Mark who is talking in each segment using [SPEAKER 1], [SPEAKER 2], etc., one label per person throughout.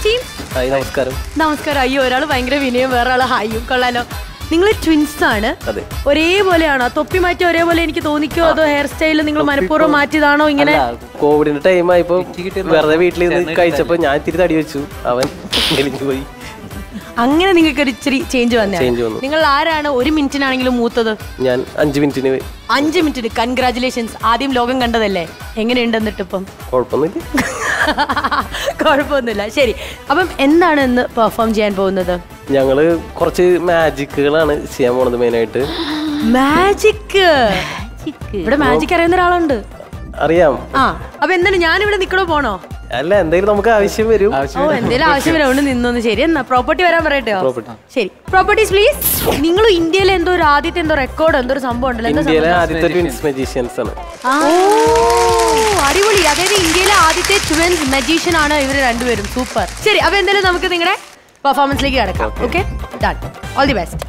[SPEAKER 1] Team
[SPEAKER 2] hi നമസ്കാരം
[SPEAKER 1] നമസ്കാരം അയ്യോ ഒരാൾ ഭയങ്കര വിനയം വേറെ ആള് ഹായും കൊള്ളാലോ നിങ്ങൾ ട്വിൻസ് ആണ്
[SPEAKER 2] അതെ
[SPEAKER 1] ഒരേപോലെയാണോ തൊപ്പി മാറ്റി ഒരേപോലെ എനിക്ക് തോന്നിക്കോ അതോ ഹെയർ സ്റ്റൈൽ നിങ്ങൾ മനഃപൂർവ്വം മാറ്റിയതാണോ ഇങ്ങനെ
[SPEAKER 2] അല്ല കോവിഡിന്റെ ടൈം ആയപ്പോ വെറുതെ വീട്ടിൽ ഇരുന്ന് കഴിച്ചപ്പോ ഞാൻ ഇത്തിരി തടി വെച്ചു അവൻ മെലിഞ്ഞു പോയി
[SPEAKER 1] അങ്ങനെ നിങ്ങൾക്ക് ഒരു ഇച്ചിരി ചേഞ്ച് വന്നേ
[SPEAKER 2] ചേഞ്ച് വന്നു
[SPEAKER 1] നിങ്ങൾ ആരാണ് ഒരു മിനിറ്റിനാണെങ്കിലും മൂത്തത്
[SPEAKER 2] ഞാൻ അഞ്ചു മിനിറ്റിന്
[SPEAKER 1] അഞ്ച് മിനിറ്റിന് കൺഗ്രാചുലേഷൻസ് ആദ്യം ലോകം കണ്ടതല്ലേ എങ്ങനെയുണ്ട് എന്നിട്ട് ഇപ്പം
[SPEAKER 2] കുഴപ്പമൊന്നുമില്ല
[SPEAKER 1] കുഴപ്പമൊന്നുമില്ല ശരി അപ്പം എന്താണ് ഇന്ന് പെർഫോം ചെയ്യാൻ പോകുന്നത്
[SPEAKER 2] ഞങ്ങള് കുറച്ച് മാജിക്കുകളാണ് ചെയ്യാൻ പോണത് മെയിനായിട്ട്
[SPEAKER 1] മാജിക് ഇവിടെ മാജിക് അറിയുന്ന ഒരാളുണ്ട്
[SPEAKER 2] അറിയാം
[SPEAKER 1] ആ അപ്പൊ എന്താണ് ഞാൻ ഇവിടെ നിക്കണോ പോണോ
[SPEAKER 2] അല്ല എന്തെങ്കിലും നമുക്ക് ആവശ്യം വരും
[SPEAKER 1] ഓ എന്തെങ്കിലും ആവശ്യം വരും അതുകൊണ്ട് നിന്നൊന്ന് ശരി എന്നാ പ്രോപ്പർട്ടി വരാൻ പറയട്ടെ
[SPEAKER 2] Property.
[SPEAKER 1] ശരി പ്രോപ്പർട്ടീസ് പ്ലീസ് നിങ്ങൾ ഇന്ത്യയിലെ എന്തോ ഒരു ആദ്യത്തെ എന്തോ റെക്കോർഡ് എന്തോ ഒരു സംഭവം ഉണ്ടല്ലോ എന്താ
[SPEAKER 2] ഇന്ത്യയിലെ ആദ്യത്തെ ട്വിൻസ് മജീഷ്യൻസ് ആണ്
[SPEAKER 1] ഓ അടിപൊളി അതായത് ഇന്ത്യയിലെ ആദ്യത്തെ ട്വിൻസ് മജീഷ്യൻ ആണ് ഇവര് രണ്ടുപേരും സൂപ്പർ ശരി അപ്പൊ എന്തായാലും നമുക്ക് നിങ്ങളുടെ പെർഫോമൻസിലേക്ക് കിടക്കാം okay done all the best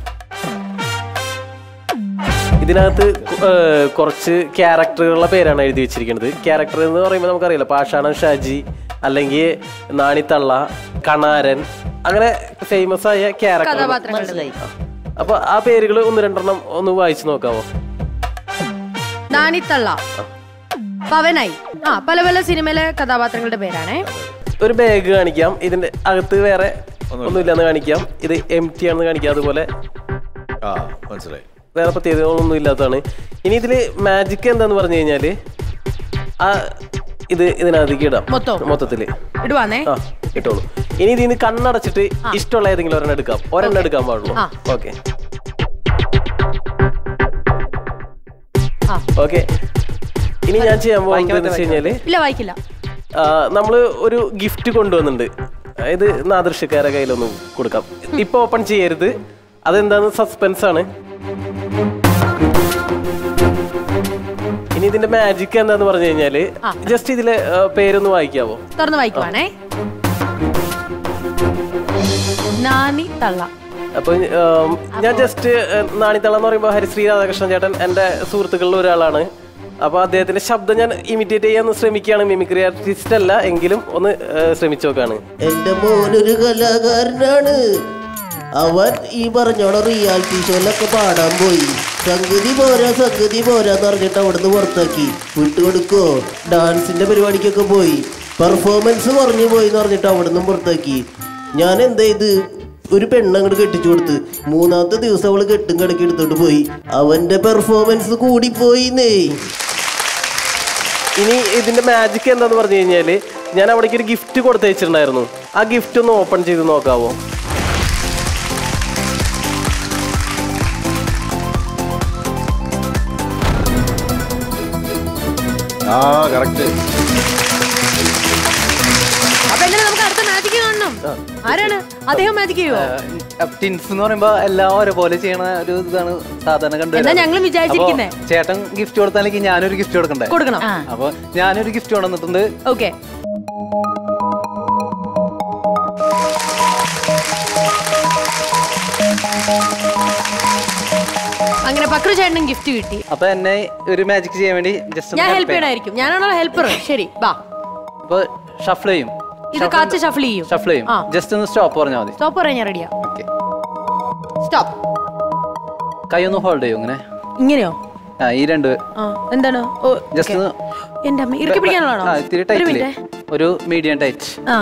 [SPEAKER 2] ഇതിനകത്ത് കു- ഏഹ് കുറച്ച് ക്യാരക്ടറുകളുടെ പേരാണ് എഴുതി വെച്ചിരിക്കുന്നത് ക്യാരക്ടർ എന്ന് പറയുമ്പോൾ നമുക്കറിയില്ല പാഷാണം ഷാജി അല്ലെങ്കിൽ നാണിത്തള്ള കണാരൻ അങ്ങനെ ഫേമസ് ആയ ക്യാരക്ടർ
[SPEAKER 1] കഥാപാത്രങ്ങളുടെ
[SPEAKER 2] അപ്പൊ ആ പേരുകൾ ഒന്ന് രണ്ടെണ്ണം ഒന്ന് വായിച്ചു നോക്കാവോ
[SPEAKER 1] നാണിത്തള്ള പവനായി ആ പല പല സിനിമയിലെ കഥാപാത്രങ്ങളുടെ പേരാണേ
[SPEAKER 2] ഒരു ബാഗ് കാണിക്കാം ഇതിന്റെ അകത്ത് വേറെ ഒന്നുമില്ലെന്ന് കാണിക്കാം ഇത് എം ടി ആണെന്ന് കാണിക്കാം അതുപോലെ
[SPEAKER 3] ആ മനസ്സിലായി
[SPEAKER 2] വേറെ പ്രത്യേകതകളൊന്നും ഇല്ലാത്തതാണ് ഇനി ഇതില് മാജിക് എന്താന്ന് പറഞ്ഞു കഴിഞ്ഞാല് ആ ഇത് ഇതിനകത്തേക്ക് ഇടാം
[SPEAKER 1] മൊത്തം?
[SPEAKER 2] മൊത്തത്തില്
[SPEAKER 1] ഇടുവാന്നേ
[SPEAKER 2] ആ ഇട്ടോളൂ ഇനി ഇതിന് കണ്ണടച്ചിട്ട് ഇഷ്ടമുള്ള ഏതെങ്കിലും ഒരെണ്ണം എടുക്കാം ഒരെണ്ണം എടുക്കാൻ പാടുള്ളൂ
[SPEAKER 1] ആ.
[SPEAKER 2] ഓക്കെ
[SPEAKER 1] ആ
[SPEAKER 2] ഓക്കെ ഇനി ഞാൻ ചെയ്യാൻ പോകുന്നത് എന്ന് വെച്ച് കഴിഞ്ഞാല്
[SPEAKER 1] ഇല്ല വായിക്കില്ല
[SPEAKER 2] ആ, നമ്മള് ഒരു ഗിഫ്റ്റ് കൊണ്ടുവന്നിട്ടുണ്ട് അതായത് നാദൃശ്യക്കാരെ കയ്യിലൊന്ന് കൊടുക്കാം ഇപ്പൊ ഓപ്പൺ ചെയ്യരുത് അതെന്താന്ന് സസ്പെൻസ് ആണ് ഇനി ഇതിന്റെ മാജിക് എന്താന്ന് പറഞ്ഞു കഴിഞ്ഞാല് ജസ്റ്റ് ഇതിലെ ആ, പേരൊന്ന് വായിക്കാവോ
[SPEAKER 1] തുറന്ന് വായിക്കുവാണേ നാണി തള്ള
[SPEAKER 2] അപ്പൊ ഉം, ഞാൻ ജസ്റ്റ് നാണിത്തള എന്ന് പറയുമ്പോൾ ഹരിശ്രീ രാധാകൃഷ്ണൻ ചേട്ടൻ എന്റെ സുഹൃത്തുക്കളിൽ ഒരാളാണ് അപ്പൊ അദ്ദേഹത്തിന്റെ ശബ്ദം ഞാൻ ഇമിറ്റേറ്റ് ചെയ്യാൻ ശ്രമിക്കുകയാണ് മിമിക്രി ആർട്ടിസ്റ്റ് അല്ല എങ്കിലും ഒന്ന് ആ, ശ്രമിച്ചു നോക്കാണ്
[SPEAKER 4] എന്റെ മോനൊരു കലാകാരനാണ് അവൻ ഈ പറഞ്ഞോണം റിയാലിറ്റി ഷോയിലൊക്കെ പാടാൻ പോയി സംഗതി പോരാ സംഗതി പോരാന്ന് പറഞ്ഞിട്ട് അവിടുന്ന് പുറത്താക്കി വിട്ടുകൊടുക്കോ ഡാൻസിന്റെ പരിപാടിക്കൊക്കെ പോയി പെർഫോമൻസ് കുറഞ്ഞു പോയി എന്ന് പറഞ്ഞിട്ട് അവിടുന്ന് പുറത്താക്കി ഞാൻ എന്താ ഇത് ഒരു പെണ്ണങ്ങോട്ട് കെട്ടിച്ചു കൊടുത്ത് മൂന്നാമത്തെ ദിവസം അവള് കെട്ടും കിടക്കി എടുത്തോണ്ട് പോയി അവന്റെ പെർഫോമൻസ് കൂടിപ്പോയിന്നേ
[SPEAKER 2] ഇനി ഇതിന്റെ മാജിക് എന്താന്ന് പറഞ്ഞു കഴിഞ്ഞാല് ഞാൻ അവിടേക്ക് ഒരു ഗിഫ്റ്റ് കൊടുത്തയച്ചിട്ടുണ്ടായിരുന്നു ആ ഗിഫ്റ്റ് ഒന്ന് ഓപ്പൺ ചെയ്ത് നോക്കാവോ
[SPEAKER 3] ആ കറക്റ്റ്
[SPEAKER 1] അപ്പൊ എന്തായാലും നമുക്ക് അടുത്ത മാജിക് കാണണം ആരാണ് അദ്ദേഹം മാജിക് ചെയ്യുവോ
[SPEAKER 5] ടിൻസ് എന്ന് പറയുമ്പോ എല്ലാം ഒരേപോലെ ചെയ്യണ ഒരു ഇതാണ് സാധാരണ കണ്ടു
[SPEAKER 1] എന്നാ ഞങ്ങളും വിചാരിച്ചിരിക്കുന്നേ
[SPEAKER 5] ചേട്ടൻ ഗിഫ്റ്റ് കൊടുത്താലേക്ക് ഞാനൊരു ഗിഫ്റ്റ് കൊടുക്കണ്ടേ
[SPEAKER 1] കൊടുക്കണം
[SPEAKER 5] അപ്പൊ ഞാനൊരു ഗിഫ്റ്റ് കൊണ്ടുവന്നിട്ടുണ്ട്
[SPEAKER 1] ഓക്കെ അങ്ങനെ പക്രു ചേട്ടനും ഗിഫ്റ്റ് കിട്ടി
[SPEAKER 5] അപ്പൊ എന്നെ ഒരു മാജിക് ചെയ്യാൻ വേണ്ടി ജസ്റ്റ്
[SPEAKER 1] ഞാൻ ഹെൽപ്പ് ചെയ്യണമായിരിക്കും ഞാനാണോ ഹെൽപ്പർ ശരി വാ
[SPEAKER 5] അപ്പൊ ഷഫിൾ ചെയ്യും
[SPEAKER 1] ഇത് കാച്ച് ഷഫിൾ ചെയ്യും
[SPEAKER 5] ഷഫിൾ ചെയ്യും
[SPEAKER 1] ആ.
[SPEAKER 5] ജസ്റ്റ് ഒന്ന് സ്റ്റോപ്പ് പറഞ്ഞാൽ മതി
[SPEAKER 1] സ്റ്റോപ്പ് പറയാൻ ഞാൻ റെഡിയാ
[SPEAKER 5] ഓക്കെ
[SPEAKER 1] സ്റ്റോപ്പ്
[SPEAKER 5] കൈ ഒന്ന് ഹോൾഡ് ചെയ്യും ഇങ്ങനെ
[SPEAKER 1] ഇങ്ങനെയോ
[SPEAKER 5] ആ ഈ രണ്ട്
[SPEAKER 1] ആ എന്താണ് ഓ
[SPEAKER 5] ജസ്റ്റ് ഒന്ന്
[SPEAKER 1] എന്റെ അമ്മ ഇറുക്കി പിടിക്കാനുള്ളതാണോ
[SPEAKER 5] ആ ഇത്തിരി
[SPEAKER 1] ഒരു
[SPEAKER 5] ടൈറ്റില്
[SPEAKER 1] മിനിറ്റ്
[SPEAKER 5] ഒരു മീഡിയം ടൈറ്റ്
[SPEAKER 1] ആ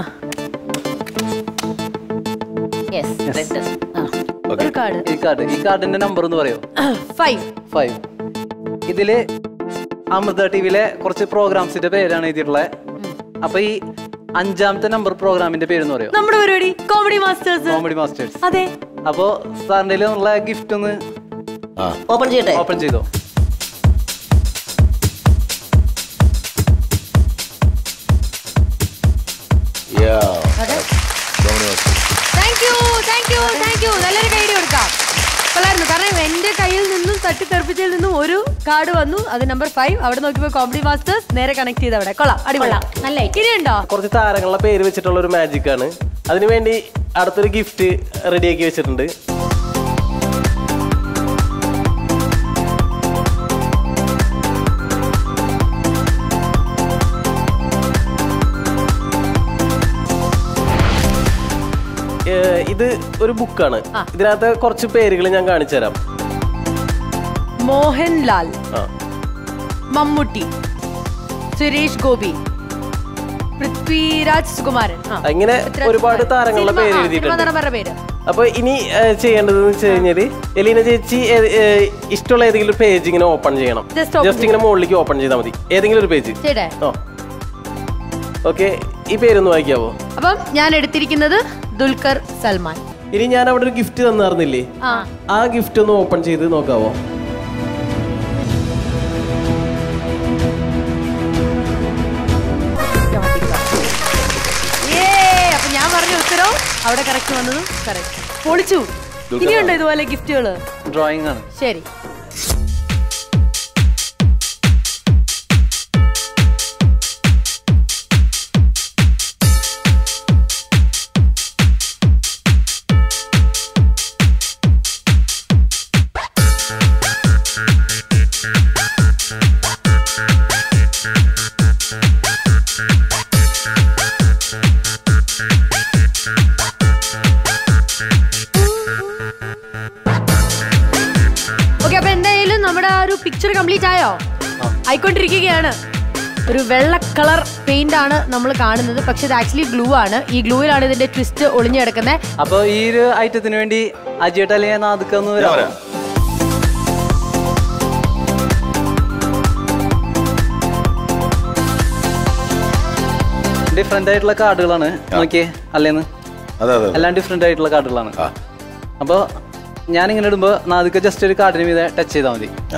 [SPEAKER 6] യെസ് റെഡ് ആ
[SPEAKER 1] ഒരു കാർഡ്
[SPEAKER 5] ഈ കാർഡ് ഈ കാർഡിന്റെ നമ്പർ ഒന്ന് പറയോ
[SPEAKER 1] ഫൈവ്
[SPEAKER 5] ഫൈവ് ഇതില് അമൃത ടിവിയിലെ കുറച്ച് പ്രോഗ്രാംസിന്റെ പേരാണ് എഴുതിയിട്ടുള്ളത് അപ്പൊ ഈ അഞ്ചാമത്തെ നമ്പർ പ്രോഗ്രാമിന്റെ പേരെന്ന് പറയോ
[SPEAKER 1] നമ്മുടെ പരിപാടി കോമഡി മാസ്റ്റേഴ്സ്
[SPEAKER 5] കോമഡി മാസ്റ്റേഴ്സ്
[SPEAKER 1] അതെ
[SPEAKER 5] അപ്പോ സാറിന്റെ ഉള്ള ഗിഫ്റ്റ് ഒന്ന്
[SPEAKER 4] ഓപ്പൺ ചെയ്യട്ടെ
[SPEAKER 5] ഓപ്പൺ ചെയ്തോ
[SPEAKER 3] yeah
[SPEAKER 1] thank you thank you thank you നല്ലൊരു കൈഡി കൊടുക്കാം കൊള്ളായിരുന്നു കാരണം എന്റെ കയ്യിൽ നിന്നും തട്ടിത്തെറിപ്പിച്ചതിൽ നിന്നും ഒരു കാർഡ് വന്നു അത് നമ്പർ ഫൈവ് അവിടെ നോക്കിയപ്പോ കോമഡി മാസ്റ്റേഴ്സ് നേരെ കണക്ട് ചെയ്ത് അവിടെ കൊള്ളാം അടിപൊളി
[SPEAKER 6] നല്ല
[SPEAKER 1] ഇനിയുണ്ടോ
[SPEAKER 2] കുറച്ച് താരങ്ങളുടെ പേര് വെച്ചിട്ടുള്ള ഒരു മാജിക് ആണ് അതിനുവേണ്ടി അടുത്തൊരു ഗിഫ്റ്റ് റെഡിയാക്കി വെച്ചിട്ടുണ്ട് ഇത് ഒരു ബുക്കാണ്
[SPEAKER 1] ആ.
[SPEAKER 2] ഇതിനകത്ത് കുറച്ച് പേരുകൾ ഞാൻ കാണിച്ചു തരാം
[SPEAKER 1] മോഹൻലാൽ
[SPEAKER 2] ആ
[SPEAKER 1] മമ്മൂട്ടി സുരേഷ് ഗോപി പൃഥ്വിരാജ് സുകുമാരൻ ആ.
[SPEAKER 2] ഇങ്ങനെ
[SPEAKER 1] പൃഥ്വിരാജ്
[SPEAKER 2] ഒരുപാട്
[SPEAKER 1] സുകുമാരൻ.
[SPEAKER 2] താരങ്ങളുടെ
[SPEAKER 1] സിനിമ-
[SPEAKER 2] പേര്
[SPEAKER 1] ആ,
[SPEAKER 2] എഴുതിയിട്ടുണ്ട്.
[SPEAKER 1] സിനിമാ നടന്മാരുടെ പേര്
[SPEAKER 2] അപ്പൊ ഇനി ഏഹ്, ചെയ്യേണ്ടതെന്ന് വെച്ച് കഴിഞ്ഞാല് എലീന ചേച്ചി ഏ- ഏഹ്, ഇഷ്ടമുള്ള ഏതെങ്കിലും പേജ് ഇങ്ങനെ ഓപ്പൺ ചെയ്യണം
[SPEAKER 1] Just open
[SPEAKER 2] ജസ്റ്റ് ഇങ്ങനെ മുകളിലേക്ക് ഓപ്പൺ ചെയ്താൽ മതി ഏതെങ്കിലും ഒരു പേജ്
[SPEAKER 1] ചേട്ടേ
[SPEAKER 2] ആ ഓക്കെ ഈ പേരൊന്ന് വായിക്കാവോ
[SPEAKER 1] അപ്പം ഞാൻ എടുത്തിരിക്കുന്നത് ദുൽഖർ സൽമാൻ
[SPEAKER 2] ഇനി ഞാൻ അവിടെ ഒരു ഗിഫ്റ്റ് തന്നാർന്നില്ലേ
[SPEAKER 1] ആ
[SPEAKER 2] ആ ഗിഫ്റ്റ് ഒന്ന് ഓപ്പൺ ചെയ്ത് നോക്കാവോ
[SPEAKER 1] ഏ അപ്പൊ ഞാൻ പറഞ്ഞ ഉത്തരവും അവിടെ കറക്റ്റ് വന്നതും കറക്റ്റ് പൊളിച്ചു ഇനിയുണ്ടോ ഇതുപോലെ ഗിഫ്റ്റുകള്
[SPEAKER 5] ഡ്രോയിങ് ആണ്
[SPEAKER 1] ശരി ഓക്കെ അപ്പൊ എന്തായാലും നമ്മുടെ ആ ഒരു പിക്ചർ കംപ്ലീറ്റ് ആയോ ആയിക്കൊണ്ടിരിക്കുകയാണ് ഒരു വെള്ള കളർ പെയിന്റ് ആണ് നമ്മൾ കാണുന്നത് പക്ഷെ ഇത് ആക്ച്വലി ഗ്ലൂ ആണ് ഈ ഗ്ലൂവിലാണ് ഇതിന്റെ ട്വിസ്റ്റ് ഒളിഞ്ഞു കിടക്കുന്നത്
[SPEAKER 5] അപ്പൊ ഈ ഒരു ഐറ്റത്തിന് വേണ്ടി അജിയേട്ട അല്ലെങ്കിൽ നാദുക്കൊന്ന്
[SPEAKER 3] ഞാൻ
[SPEAKER 5] വരാം
[SPEAKER 3] വരാം
[SPEAKER 5] ഡിഫറെന്റ് ആയിട്ടുള്ള കാർഡുകളാണ് നോക്കിയേ അല്ലേന്ന്
[SPEAKER 3] അതെ അതെ അതെ.
[SPEAKER 5] എല്ലാം ഡിഫറെന്റ് ആയിട്ടുള്ള കാർഡുകളാണ്
[SPEAKER 3] ആ
[SPEAKER 5] അപ്പോൾ ഞാനിങ്ങനെ ഇടുമ്പോൾ നാദിക്ക് ജസ്റ്റ് ഒരു കാർഡിന് മീതെ ടച്ച് ചെയ്താൽ മതി
[SPEAKER 3] ആ.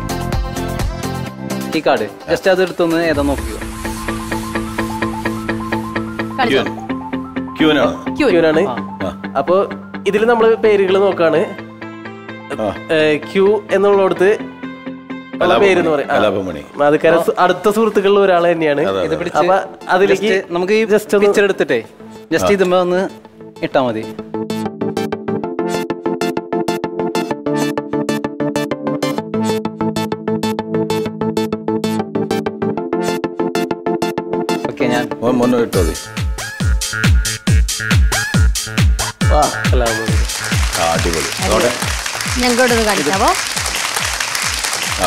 [SPEAKER 5] ഈ കാർഡ് ജസ്റ്റ് അത് എടുത്തൊന്ന് ഏതാ നോക്കുക
[SPEAKER 1] കളിച്ചോ
[SPEAKER 3] ക്യൂൻ ക്യൂനാണ്
[SPEAKER 1] ക്യൂ
[SPEAKER 2] ക്യൂനാണ്
[SPEAKER 3] ആ.
[SPEAKER 2] അപ്പൊ ഇതിൽ നമ്മൾ പേരുകൾ നോക്കാണ്
[SPEAKER 3] ആ
[SPEAKER 2] ക്യൂ എന്നുള്ളടത്ത് ഉള്ള പേര് എന്ന് പറയും
[SPEAKER 3] കലാപമണി
[SPEAKER 2] മാതക്കാര അടുത്ത സുഹൃത്തുക്കളിൽ ഒരാൾ തന്നെയാണ്
[SPEAKER 3] അതെ, അതെ.
[SPEAKER 5] ഇത് പിടിച്ച്
[SPEAKER 2] അപ്പൊ അതിലേക്ക്
[SPEAKER 5] just നമുക്ക് ഈ
[SPEAKER 2] just ഒന്ന്
[SPEAKER 5] പിക്ചർ എടുത്തിട്ടേ ജസ്റ്റ് ഇതുമ്പോ ഒന്ന് ഇട്ടാ മതി ഓക്കെ ഞാൻ
[SPEAKER 3] മോൻ മുന്നേ ഇട്ടോ മതി
[SPEAKER 2] കലാപമണി.
[SPEAKER 3] ആ അടിപൊളി അതോടെ
[SPEAKER 1] ഞങ്ങൾക്കൊന്ന് കാണിക്കാവോ
[SPEAKER 3] ആ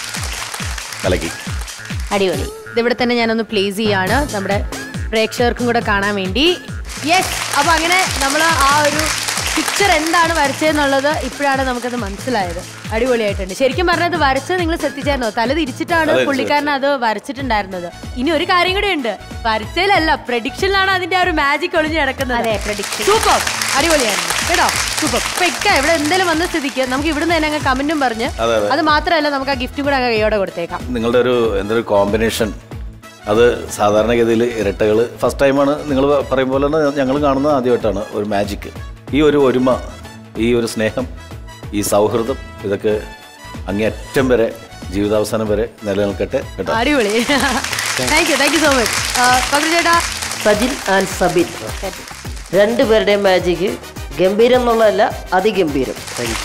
[SPEAKER 3] കലക്കി
[SPEAKER 6] അടിപൊളി
[SPEAKER 1] ഇതിവിടെ തന്നെ ഞാനൊന്ന് പ്ലേസ് ചെയ്യാണ് നമ്മുടെ പ്രേക്ഷകർക്കും കൂടെ കാണാൻ വേണ്ടി യെസ് അപ്പൊ അങ്ങനെ നമ്മൾ ആ ഒരു പിക്ചർ എന്താണ് വരച്ചതെന്നുള്ളത് ഇപ്പോഴാണ് നമുക്കത് മനസ്സിലായത് അടിപൊളിയായിട്ടുണ്ട് ശരിക്കും പറഞ്ഞത് വരച്ചത് നിങ്ങൾ ശ്രദ്ധിച്ചായിരുന്നോ തല തിരിച്ചിട്ടാണ്
[SPEAKER 3] അതെ,
[SPEAKER 1] പുള്ളിക്കാരൻ അത് വരച്ചിട്ടുണ്ടായിരുന്നത് ഇനി ഒരു കാര്യം കൂടെ ഉണ്ട് വരച്ചതിലല്ല പ്രഡിക്ഷനിലാണ് അതിന്റെ ആ ഒരു മാജിക് ഒളിഞ്ഞു കിടക്കുന്നത്
[SPEAKER 6] അതെ, prediction.
[SPEAKER 1] സൂപ്പർ അടിപൊളിയായിരുന്നു കേട്ടോ സൂപ്പർ ഇപ്പൊ ഇക്ക ഇവിടെ എന്തെങ്കിലും വന്ന സ്ഥിതിക്ക് നമുക്ക് ഇവിടുന്ന് തന്നെ അങ്ങ് കമന്റും പറഞ്ഞ്
[SPEAKER 3] അതെ, അതെ.
[SPEAKER 1] അത് മാത്രമല്ല നമുക്ക് ആ ഗിഫ്റ്റും കൂടെ അങ്ങ് കൈയോടെ കൊടുത്തേക്കാം
[SPEAKER 3] നിങ്ങളുടെ ഒരു എന്തൊരു കോമ്പിനേഷൻ അത് സാധാരണഗതിയിൽ ഇരട്ടകൾ ഫസ്റ്റ് ടൈമാണ് നിങ്ങൾ പറയും പോലെ തന്നെ ഞങ്ങൾ കാണുന്നത് ആദ്യമായിട്ടാണ് ഒരു മാജിക് ഈ ഒരു ഒരുമ ഈ ഒരു സ്നേഹം ഈ സൗഹൃദം ഇതൊക്കെ അങ്ങേയറ്റം വരെ ജീവിതാവസാനം വരെ നിലനിൽക്കട്ടെ കേട്ടോ
[SPEAKER 1] അടിപൊളി thank you thank you so much പകരു ചേട്ടാ
[SPEAKER 4] സജിൻ ആൻഡ് സബിൻ രണ്ടുപേരുടെയും മാജിക് ഗംഭീരം എന്നുള്ളതല്ല അതിഗംഭീരം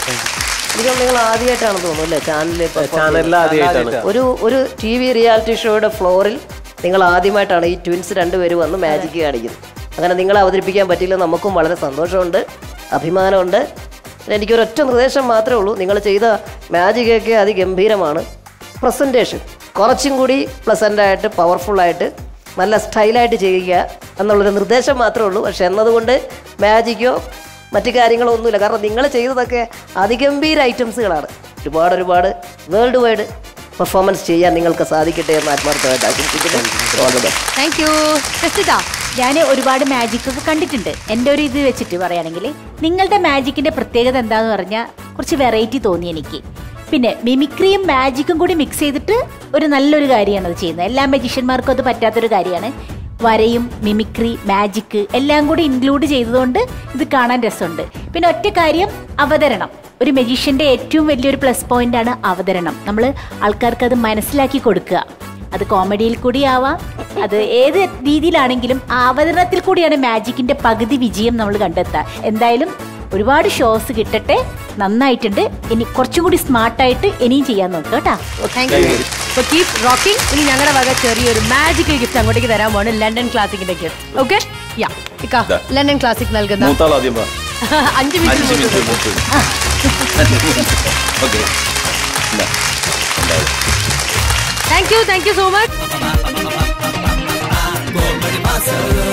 [SPEAKER 4] എനിക്ക് നിങ്ങൾ ആദ്യമായിട്ടാണ് തോന്നുന്നു അല്ലേ ചാനലിൽ
[SPEAKER 2] ചാനലിൽ ആദ്യമായിട്ടാണ്
[SPEAKER 4] ഒരു ഒരു ടി വി റിയാലിറ്റി ഷോയുടെ ഫ്ലോറിൽ നിങ്ങൾ ആദ്യമായിട്ടാണ് ഈ ട്വിൻസ് രണ്ടുപേരും വന്ന് മാജിക് കാണിക്കുന്നത് അങ്ങനെ നിങ്ങളെ അവതരിപ്പിക്കാൻ പറ്റിയില്ല നമുക്കും വളരെ സന്തോഷമുണ്ട് അഭിമാനമുണ്ട് പിന്നെ എനിക്കൊരൊറ്റ നിർദ്ദേശം മാത്രമേ ഉള്ളൂ നിങ്ങൾ ചെയ്ത മാജിക്കൊക്കെ അതിഗംഭീരമാണ് പ്രസൻറ്റേഷൻ കുറച്ചും കൂടി പ്ലസൻ്റായിട്ട് പവർഫുള്ളായിട്ട് നല്ല സ്റ്റൈലായിട്ട് ചെയ്യുക എന്നുള്ളൊരു നിർദ്ദേശം മാത്രമേ ഉള്ളൂ പക്ഷെ എന്നതുകൊണ്ട് മാജിക്കോ മറ്റു കാര്യങ്ങളോ ഒന്നുമില്ല കാരണം നിങ്ങൾ ചെയ്തതൊക്കെ അതിഗംഭീര ഐറ്റംസുകളാണ് ഒരുപാട് ഒരുപാട് വേൾഡ് വൈഡ് പെർഫോമൻസ് ചെയ്യാൻ നിങ്ങൾക്ക് സാധിക്കട്ടെ എന്ന് ആത്മാർത്ഥമായിട്ട് ആശംസിക്കുന്നു All the best.
[SPEAKER 1] Thank you ജസ്റ്റിത
[SPEAKER 6] ഞാൻ ഒരുപാട് മാജിക് ഒക്കെ കണ്ടിട്ടുണ്ട് എൻ്റെ ഒരു ഇത് വെച്ചിട്ട് പറയുകയാണെങ്കിൽ നിങ്ങളുടെ മാജിക്കിന്റെ പ്രത്യേകത എന്താന്ന് പറഞ്ഞാൽ കുറച്ച് വെറൈറ്റി തോന്നി എനിക്ക് പിന്നെ മിമിക്രിയും മാജിക്കും കൂടി മിക്സ് ചെയ്തിട്ട് ഒരു നല്ലൊരു കാര്യമാണ് അത് ചെയ്യുന്നത് എല്ലാ മജീഷ്യന്മാർക്കും അത് പറ്റാത്തൊരു കാര്യമാണ് വരയും മിമിക്രി മാജിക് എല്ലാം കൂടി ഇൻക്ലൂഡ് ചെയ്തതുകൊണ്ട് ഇത് കാണാൻ രസമുണ്ട് പിന്നെ ഒറ്റ കാര്യം അവതരണം ഒരു മജീഷ്യന്റെ ഏറ്റവും വലിയൊരു പ്ലസ് പോയിന്റ് ആണ് അവതരണം നമ്മൾ ആൾക്കാർക്ക് അത് മനസ്സിലാക്കി കൊടുക്കുക അത് കോമഡിയിൽ കൂടി ആവാം അത് ഏത് രീതിയിലാണെങ്കിലും ആ അവതരണത്തിൽ കൂടിയാണ് മാജിക്കിന്റെ പകുതി വിജയം നമ്മൾ കണ്ടെത്തുക എന്തായാലും ഒരുപാട് ഷോസ് കിട്ടട്ടെ നന്നായിട്ടുണ്ട് ഇനി കുറച്ചും കൂടി സ്മാർട്ടായിട്ട് ഇനിയും ചെയ്യാൻ നോക്കുക കേട്ടോ
[SPEAKER 1] താങ്ക് യു അപ്പൊ കീപ് റോക്കിംഗ് ഇനി ഞങ്ങളുടെ വക ചെറിയൊരു മാജിക്കൽ ഗിഫ്റ്റ് അങ്ങോട്ടേക്ക് തരാൻ പോണ് ലണ്ടൻ ക്ലാസിക്കിന്റെ ഗിഫ്റ്റ് ഓക്കെ യാ ഇക്ക
[SPEAKER 3] ദാ.
[SPEAKER 1] ലണ്ടൻ ക്ലാസിക് നൽകുന്ന
[SPEAKER 3] മൂത്താൾ ആദ്യം പറ
[SPEAKER 1] അഞ്ച്
[SPEAKER 3] അഞ്ച്
[SPEAKER 1] മിനിറ്റ്
[SPEAKER 3] മിനിറ്റ് മുപ്പത് ഓക്കെ എന്തായാലും
[SPEAKER 1] thank you thank you so much